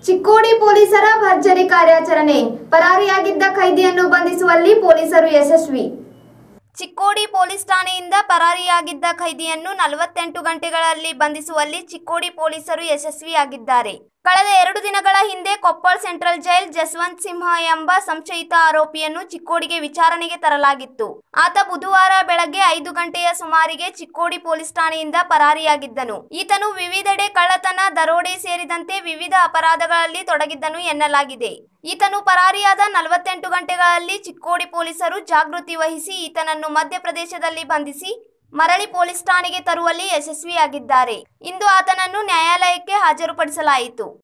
ಚಿಕ್ಕೋಡಿ ಪೊಲೀಸರ ಭರ್ಜರಿ ಕಾರ್ಯಾಚರಣೆ ಪರಾರಿಯಾಗಿದ್ದ ಖೈದಿಯನ್ನು ಬಂಧಿಸುವಲ್ಲಿ ಪೊಲೀಸರು ಯಶಸ್ವಿ ಚಿಕ್ಕೋಡಿ ಪೊಲೀಸ್ ಠಾಣೆಯಿಂದ ಪರಾರಿಯಾಗಿದ್ದ ಖೈದಿಯನ್ನು ನಲವತ್ತೆಂಟು ಗಂಟೆಗಳಲ್ಲಿ ಬಂಧಿಸುವಲ್ಲಿ ಚಿಕ್ಕೋಡಿ ಪೊಲೀಸರು ಯಶಸ್ವಿಯಾಗಿದ್ದಾರೆ ಕಳೆದ ಎರಡು ದಿನಗಳ ಹಿಂದೆ ಕೊಪ್ಪಳ ಸೆಂಟ್ರಲ್ ಜೈಲ್ ಜಸ್ವಂತ್ ಸಿಂಹ ಎಂಬ ಸಂಶಯಿತ ಆರೋಪಿಯನ್ನು ಚಿಕ್ಕೋಡಿಗೆ ವಿಚಾರಣೆಗೆ ತರಲಾಗಿತ್ತು ಆತ ಬುಧವಾರ ಬೆಳಗ್ಗೆ ಐದು ಗಂಟೆಯ ಸುಮಾರಿಗೆ ಚಿಕ್ಕೋಡಿ ಪೊಲೀಸ್ ಠಾಣೆಯಿಂದ ಪರಾರಿಯಾಗಿದ್ದನು ಈತನು ವಿವಿಧೆಡೆ ಕಳ್ಳತನ ದರೋಡೆ ಸೇರಿದಂತೆ ವಿವಿಧ ಅಪರಾಧಗಳಲ್ಲಿ ತೊಡಗಿದ್ದನು ಎನ್ನಲಾಗಿದೆ ಈತನು ಪರಾರಿಯಾದ ನಲವತ್ತೆಂಟು ಗಂಟೆಗಳಲ್ಲಿ ಚಿಕ್ಕೋಡಿ ಪೊಲೀಸರು ಜಾಗೃತಿ ವಹಿಸಿ ಈತನನ್ನು ಮಧ್ಯಪ್ರದೇಶದಲ್ಲಿ ಬಂಧಿಸಿ ಮರಳಿ ಪೊಲೀಸ್ ಠಾಣೆಗೆ ತರುವಲ್ಲಿ ಯಶಸ್ವಿಯಾಗಿದ್ದಾರೆ ಇಂದು ಆತನನ್ನು ನ್ಯಾಯಾಲಯಕ್ಕೆ ಹಾಜರುಪಡಿಸಲಾಯಿತು